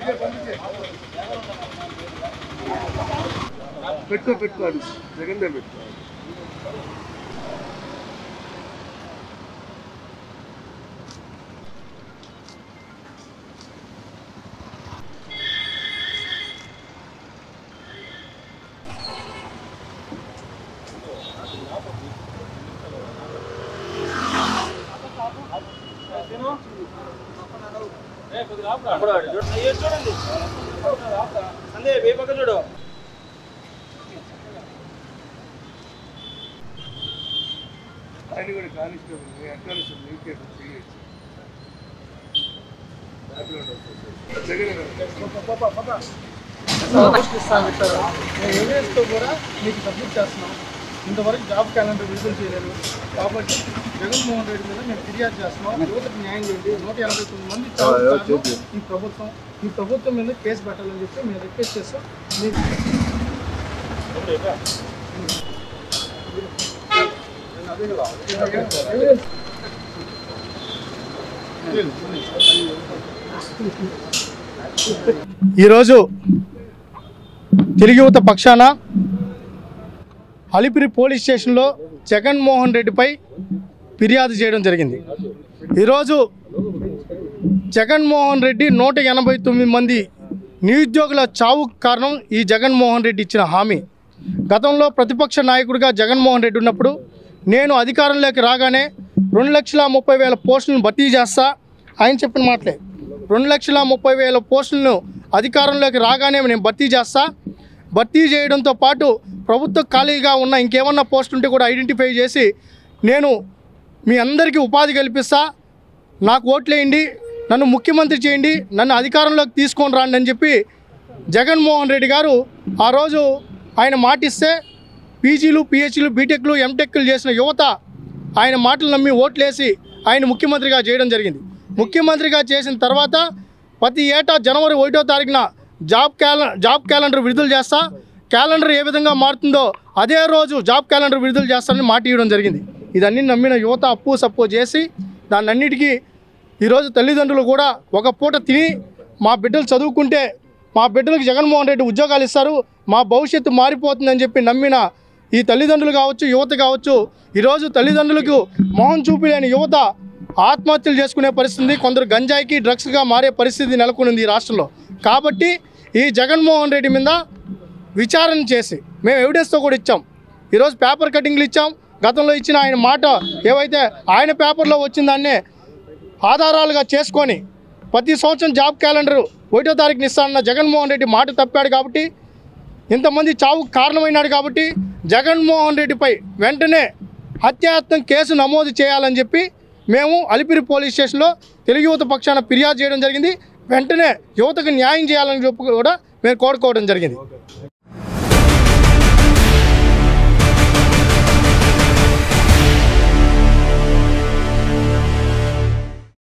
పెట్టుకో పెట్టుకో అది జగన్ దే పెట్టుకో ఆయన కూడా కానిస్టేబుల్ హెడ్ కానిస్టేబుల్ నీకే చేయొచ్చు బ్యాక్గ్రౌండ్ వస్తుంది జగన్ పోస్ట్ ఇస్తాను పెట్టారు మేము ఏరియాస్తో కూడా మీకు సబ్మిట్ చేస్తున్నాం ఇంతవరకు జాబ్ క్యాలెండర్ విడుదల చేయలేదు కాబట్టి జగన్మోహన్ రెడ్డి మీద మేము ఫిర్యాదు చేస్తున్నాం యువతకు న్యాయం చేయండి నూట ఎనభై తొమ్మిది మంది చావు కారణం ఈ ప్రభుత్వం ఈ ప్రభుత్వం మీద కేసు పెట్టాలని చెప్పి మేము రిక్వెస్ట్ చేస్తాం మీకు ఈరోజు తెలుగు యువత పక్షాన అలిపిరి పోలీస్ స్టేషన్లో జగన్మోహన్ రెడ్డిపై ఫిర్యాదు చేయడం జరిగింది ఈరోజు జగన్మోహన్ రెడ్డి నూట ఎనభై తొమ్మిది మంది నిరుద్యోగుల చావుకు కారణం ఈ జగన్మోహన్ రెడ్డి ఇచ్చిన హామీ గతంలో ప్రతిపక్ష నాయకుడిగా జగన్మోహన్ రెడ్డి ఉన్నప్పుడు నేను అధికారంలోకి రాగానే రెండు లక్షల ముప్పై వేల పోస్టులను భర్తీ చేస్తా ఆయన చెప్పిన మాటలే రెండు లక్షల ముప్పై వేల పోస్టులను అధికారంలోకి రాగానే నేను భర్తీ చేస్తా భర్తీ చేయడంతో పాటు ప్రభుత్వ ఖాళీగా ఉన్న ఇంకేమన్నా పోస్ట్ ఉంటే కూడా ఐడెంటిఫై చేసి నేను మీ అందరికీ ఉపాధి కల్పిస్తా నాకు ఓట్లేయండి నన్ను ముఖ్యమంత్రి చేయండి నన్ను అధికారంలోకి తీసుకొని రండి అని చెప్పి జగన్మోహన్ రెడ్డి గారు ఆ రోజు ఆయన మాటిస్తే పీజీలు పిహెచ్లు బీటెక్లు ఎంటెక్లు చేసిన యువత ఆయన మాటలు నమ్మి ఓట్లేసి ఆయన ముఖ్యమంత్రిగా చేయడం జరిగింది ముఖ్యమంత్రిగా చేసిన తర్వాత ప్రతి ఏటా జనవరి ఒకటో తారీఖున జాబ్ క్యాల జాబ్ క్యాలెండర్ విడుదల చేస్తా క్యాలెండర్ ఏ విధంగా మారుతుందో అదే రోజు జాబ్ క్యాలెండర్ విడుదల చేస్తానని మాట ఇవ్వడం జరిగింది ఇదన్నీ నమ్మిన యువత అప్పు సప్పు చేసి దాన్ని అన్నిటికీ ఈరోజు తల్లిదండ్రులు కూడా ఒక పూట తిని మా బిడ్డలు చదువుకుంటే మా బిడ్డలకు జగన్మోహన్ రెడ్డి ఉద్యోగాలు ఇస్తారు మా భవిష్యత్తు మారిపోతుందని చెప్పి నమ్మిన ఈ తల్లిదండ్రులు కావచ్చు యువత కావచ్చు ఈరోజు తల్లిదండ్రులకు మొహం చూపిలేని యువత ఆత్మహత్యలు చేసుకునే పరిస్థితి కొందరు గంజాయికి డ్రగ్స్గా మారే పరిస్థితి నెలకొనింది ఈ రాష్ట్రంలో కాబట్టి ఈ జగన్మోహన్ రెడ్డి మీద విచారణ చేసి మేము ఎవిడెన్స్తో కూడా ఇచ్చాం ఈరోజు పేపర్ కటింగ్లు ఇచ్చాం గతంలో ఇచ్చిన ఆయన మాట ఏవైతే ఆయన పేపర్లో వచ్చిందాన్నే ఆధారాలుగా చేసుకొని ప్రతి సంవత్సరం జాబ్ క్యాలెండర్ ఒకటో తారీఖున ఇస్తానన్న జగన్మోహన్ రెడ్డి మాట తప్పాడు కాబట్టి ఇంతమంది చావుకు కారణమైనాడు కాబట్టి జగన్మోహన్ రెడ్డిపై వెంటనే హత్యాయత్నం కేసు నమోదు చేయాలని చెప్పి మేము అలిపిరి పోలీస్ స్టేషన్లో తెలుగు యువత పక్షాన ఫిర్యాదు చేయడం జరిగింది వెంటనే యువతకు న్యాయం చేయాలని చెప్పి కూడా మేము కోరుకోవడం జరిగింది